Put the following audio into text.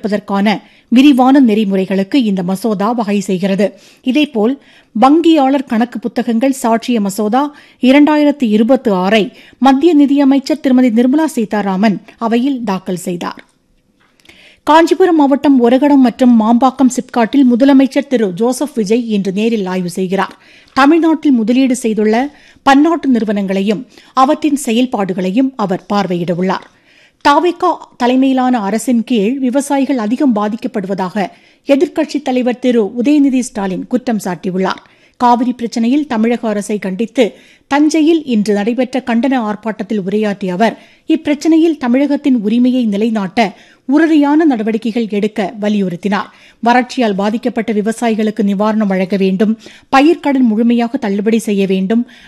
திறப்பதற்கான விரிவான நெறிமுறைகளுக்கு இந்த மசோதா வகை செய்கிறது இதேபோல் வங்கியாளர் கணக்கு புத்தகங்கள் சாட்சிய மசோதா இரண்டாயிரத்து இருபத்தி ஆறை மத்திய நிதியமைச்சர் திருமதி நிர்மலா சீதாராமன் அவையில் தாக்கல் செய்தார் காஞ்சிபுரம் மாவட்டம் ஒரகடம் மற்றும் மாம்பாக்கம் சிப்காட்டில் முதலமைச்சர் திரு ஜோசப் விஜய் இன்று நேரில் ஆய்வு செய்கிறார் தமிழ்நாட்டில் முதலீடு செய்துள்ள பன்னாட்டு நிறுவனங்களையும் அவற்றின் செயல்பாடுகளையும் அவர் பார்வையிடவுள்ளார் தாவேகா தலைமையிலான அரசின் கீழ் விவசாயிகள் அதிகம் பாதிக்கப்படுவதாக எதிர்க்கட்சித் தலைவர் திரு உதயநிதி ஸ்டாலின் குற்றம் சாட்டியுள்ளார் காவிரி பிரச்சினையில் தமிழக அரசை கண்டித்து தஞ்சையில் இன்று நடைபெற்ற கண்டன ஆர்ப்பாட்டத்தில் உரையாற்றிய அவர் இப்பிரச்சினையில் தமிழகத்தின் உரிமையை நிலைநாட்ட உறுதியான நடவடிக்கைகள் எடுக்க வலியுறுத்தினார் வறட்சியால் பாதிக்கப்பட்ட விவசாயிகளுக்கு நிவாரணம் வழங்க வேண்டும் பயிர்க்கடன் முழுமையாக தள்ளுபடி செய்ய வேண்டும்